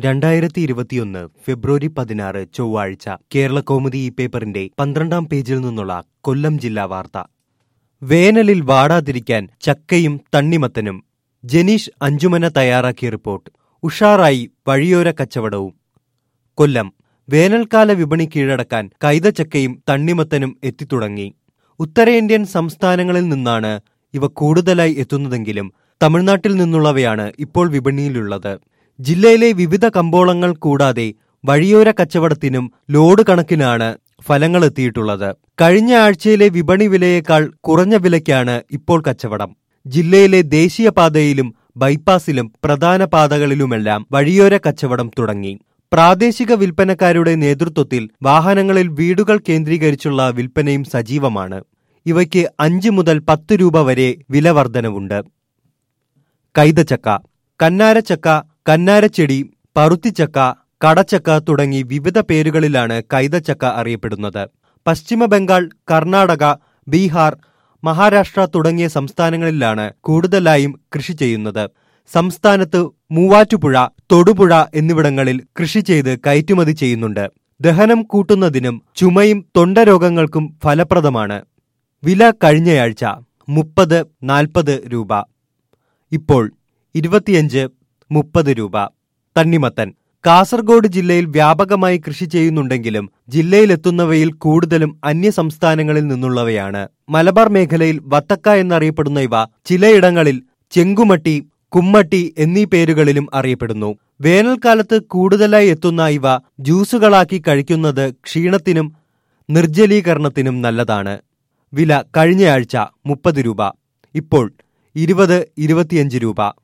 രണ്ടായിരത്തി ഇരുപത്തിയൊന്ന് ഫെബ്രുവരി പതിനാറ് ചൊവ്വാഴ്ച കേരള കൗമുദി ഈ പേപ്പറിന്റെ പന്ത്രണ്ടാം പേജിൽ നിന്നുള്ള കൊല്ലം ജില്ലാ വാർത്ത വേനലിൽ വാടാതിരിക്കാൻ ചക്കയും തണ്ണിമത്തനും ജനീഷ് അഞ്ചുമന തയ്യാറാക്കിയ റിപ്പോർട്ട് ഉഷാറായി വഴിയോര കച്ചവടവും കൊല്ലം വേനൽക്കാല വിപണി കീഴടക്കാൻ കൈതച്ചക്കയും തണ്ണിമത്തനും എത്തിത്തുടങ്ങി ഉത്തരേന്ത്യൻ സംസ്ഥാനങ്ങളിൽ നിന്നാണ് ഇവ കൂടുതലായി എത്തുന്നതെങ്കിലും തമിഴ്നാട്ടിൽ നിന്നുള്ളവയാണ് ഇപ്പോൾ വിപണിയിലുള്ളത് ജില്ലയിലെ വിവിധ കമ്പോളങ്ങൾ കൂടാതെ വഴിയോര കച്ചവടത്തിനും ലോഡ് കണക്കിനാണ് ഫലങ്ങൾ എത്തിയിട്ടുള്ളത് കഴിഞ്ഞ ആഴ്ചയിലെ വിപണി വിലയേക്കാൾ കുറഞ്ഞ വിലയ്ക്കാണ് ഇപ്പോൾ കച്ചവടം ജില്ലയിലെ ദേശീയപാതയിലും ബൈപ്പാസിലും പ്രധാന പാതകളിലുമെല്ലാം വഴിയോര കച്ചവടം തുടങ്ങി പ്രാദേശിക വിൽപ്പനക്കാരുടെ നേതൃത്വത്തിൽ വാഹനങ്ങളിൽ വീടുകൾ കേന്ദ്രീകരിച്ചുള്ള വിൽപ്പനയും സജീവമാണ് ഇവയ്ക്ക് അഞ്ച് മുതൽ പത്ത് രൂപ വരെ വില വർധനവുണ്ട് കൈതച്ചക്ക കന്നാരച്ചക്ക കന്നാരച്ചെടി പറുത്തിച്ചക്ക കടച്ചക്ക തുടങ്ങി വിവിധ പേരുകളിലാണ് കൈതച്ചക്ക അറിയപ്പെടുന്നത് പശ്ചിമ ബംഗാൾ കർണാടക ബീഹാർ മഹാരാഷ്ട്ര തുടങ്ങിയ സംസ്ഥാനങ്ങളിലാണ് കൂടുതലായും കൃഷി ചെയ്യുന്നത് സംസ്ഥാനത്ത് മൂവാറ്റുപുഴ തൊടുപുഴ എന്നിവിടങ്ങളിൽ കൃഷി ചെയ്ത് കയറ്റുമതി ചെയ്യുന്നുണ്ട് ദഹനം കൂട്ടുന്നതിനും ചുമയും തൊണ്ടരോഗങ്ങൾക്കും ഫലപ്രദമാണ് വില കഴിഞ്ഞയാഴ്ച മുപ്പത് നാൽപ്പത് രൂപ ഇപ്പോൾ ഇരുപത്തിയഞ്ച് മുപ്പത് രൂപ തണ്ണിമത്തൻ കാസർഗോഡ് ജില്ലയിൽ വ്യാപകമായി കൃഷി ചെയ്യുന്നുണ്ടെങ്കിലും ജില്ലയിലെത്തുന്നവയിൽ കൂടുതലും അന്യ സംസ്ഥാനങ്ങളിൽ നിന്നുള്ളവയാണ് മലബാർ മേഖലയിൽ വത്തക്ക എന്നറിയപ്പെടുന്ന ഇവ ചിലയിടങ്ങളിൽ ചെങ്കുമട്ടി കുമ്മട്ടി എന്നീ പേരുകളിലും അറിയപ്പെടുന്നു വേനൽക്കാലത്ത് കൂടുതലായി എത്തുന്ന ഇവ ജ്യൂസുകളാക്കി കഴിക്കുന്നത് ക്ഷീണത്തിനും നിർജ്ജലീകരണത്തിനും നല്ലതാണ് വില കഴിഞ്ഞയാഴ്ച മുപ്പത് രൂപ ഇപ്പോൾ ഇരുപത് ഇരുപത്തിയഞ്ച് രൂപ